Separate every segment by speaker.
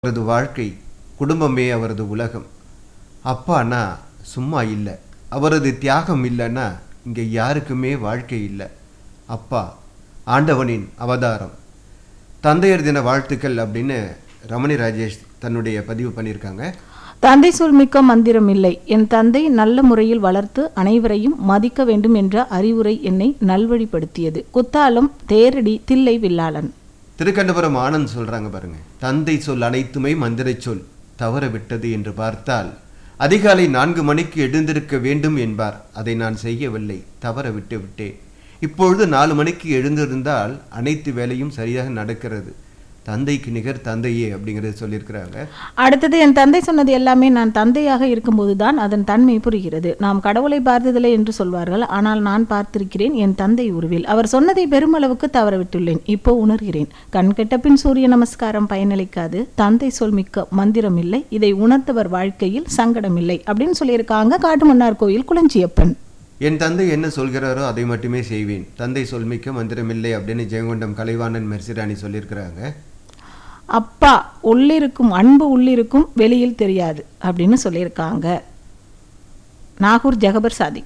Speaker 1: அவரது வாழ்க்கை குடும்பமே அவரது உலகம் அப்பானா சும்மா இல்லை அவரது தியாகம் இல்லைன்னா இங்கே யாருக்குமே வாழ்க்கை இல்லை அப்பா ஆண்டவனின் அவதாரம் தந்தையர் தின வாழ்த்துக்கள் அப்படின்னு ரமணி ராஜேஷ் தன்னுடைய பதிவு பண்ணியிருக்காங்க
Speaker 2: தந்தை சொல் மிக்க மந்திரம் இல்லை என் தந்தை நல்ல முறையில் வளர்த்து அனைவரையும் மதிக்க வேண்டும் என்ற அறிவுரை என்னை நல்வழிப்படுத்தியது குத்தாலம் தேரடி தில்லை வில்லாளன்
Speaker 1: திருக்கண்டபுரம் ஆனந்த் சொல்றாங்க பாருங்க தந்தை சொல் அனைத்துமே மந்திரை சொல் தவற விட்டது என்று பார்த்தால் அதிகாலை நான்கு மணிக்கு எழுந்திருக்க வேண்டும் என்பார் அதை நான் செய்யவில்லை தவற விட்டு விட்டேன் இப்பொழுது நாலு மணிக்கு எழுந்திருந்தால் அனைத்து வேலையும் சரியாக நடக்கிறது தந்தைக்கு நிகர் தந்தையே அப்படிங்கிறது சொல்லியிருக்கிறாங்க
Speaker 2: அடுத்தது என் தந்தை சொன்னது எல்லாமே நான் தந்தையாக இருக்கும்போதுதான் அதன் தன்மை புரிகிறது நாம் கடவுளை பார்த்ததில்லை என்று சொல்வார்கள் ஆனால் நான் பார்த்திருக்கிறேன் என் தந்தை உருவில் அவர் சொன்னதை பெருமளவுக்கு தவறவிட்டுள்ளேன் இப்போ உணர்கிறேன் கண் கெட்ட பின் சூரிய நமஸ்காரம் பயனளிக்காது தந்தை சொல் மிக்க மந்திரம் இல்லை இதை உணர்ந்தவர் வாழ்க்கையில் சங்கடம் இல்லை அப்படின்னு சொல்லியிருக்காங்க காட்டுமன்னார் கோயில் குளஞ்சியப்பன்
Speaker 1: என் தந்தை என்ன சொல்கிறாரோ அதை மட்டுமே செய்வேன் தந்தை சொல்மிக்க மந்திரமில்லை அப்படின்னு ஜெயங்கொண்டம் கலைவாணன் மெர்சிராணி சொல்லியிருக்கிறாங்க
Speaker 2: அப்பா உள்ளிருக்கும் அன்பு உள்ளிருக்கும் வெளியில் தெரியாது அப்படின்னு சொல்லியிருக்காங்க நாகூர் ஜெகபர் சாதிக்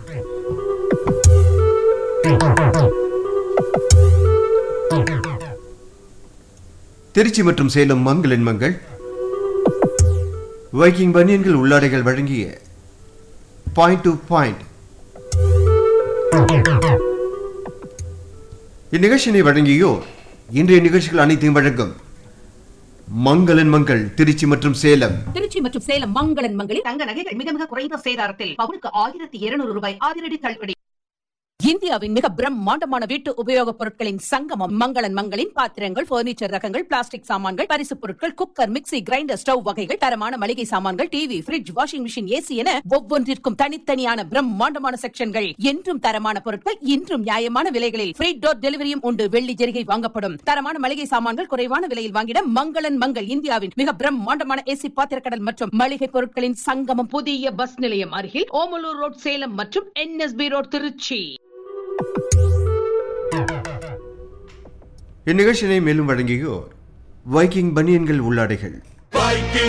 Speaker 1: திருச்சி மற்றும் சேலம் மங்களின் மங்கள் வைக்கிங் பனியன்கள் உள்ளாடைகள் வழங்கிய பாயிண்ட் டு பாயிண்ட் இந்நிகழ்ச்சியினை வழங்கியோர் இன்றைய நிகழ்ச்சிகள் அனைத்தையும் வழங்கும் மங்களன் மங்கள் திருச்சி மற்றும் சேலம்
Speaker 3: திருச்சி மற்றும் சேலம் மங்களன் மங்களில்
Speaker 4: தங்க நகைகள் மிக மிக குறைந்த சேதாரத்தில் பவுனுக்கு ஆயிரத்தி இருநூறு ரூபாய் அதிரடி தள்ளுபடி
Speaker 3: இந்தியாவின் மிக பிரம்மாண்டமான வீட்டு உபயோகப் பொருட்களின் சங்கமம் மங்களன் மங்களின் பாத்திரங்கள் பர்னிச்சர் ரகங்கள் பிளாஸ்டிக் சாமான்கள் பரிசுப் பொருட்கள் குக்கர் மிக்ஸி கிரைண்டர் ஸ்டவ் வகைகள் தரமான மளிகை சாமான்கள் TV fridge washing machine AC என ஒவ்வொன்றிற்கும் தனித்தனியான பிரம்மாண்டமான செக்ஷன்கள் என்றும் தரமான பொருட்கள் இன்றும் நியாயமான விலைகளில் ஃப்ரீ டோர் டெலிவரியும் உண்டு வெள்ளி ஜெரிகை வாங்கப்படும் தரமான மளிகை சாமான்கள் குறைவான விலையில் வாங்கிட மங்களன் மங்கள் இந்தியாவின் மிக பிரம்மாண்டமான ஏசி பாத்திரக்கடல் மற்றும் மளிகை பொருட்களின் சங்கமம் புதிய பஸ் நிலையம் அருகில் ஓமலூர் ரோட் சேலம் மற்றும் என்எஸ்பி ரோட் திருச்சி
Speaker 1: இந்நிகழ்ச்சியினை மேலும் வழங்கியோர் வைக்கிங் பனியன்கள் உள்ளாடைகள்
Speaker 5: Viking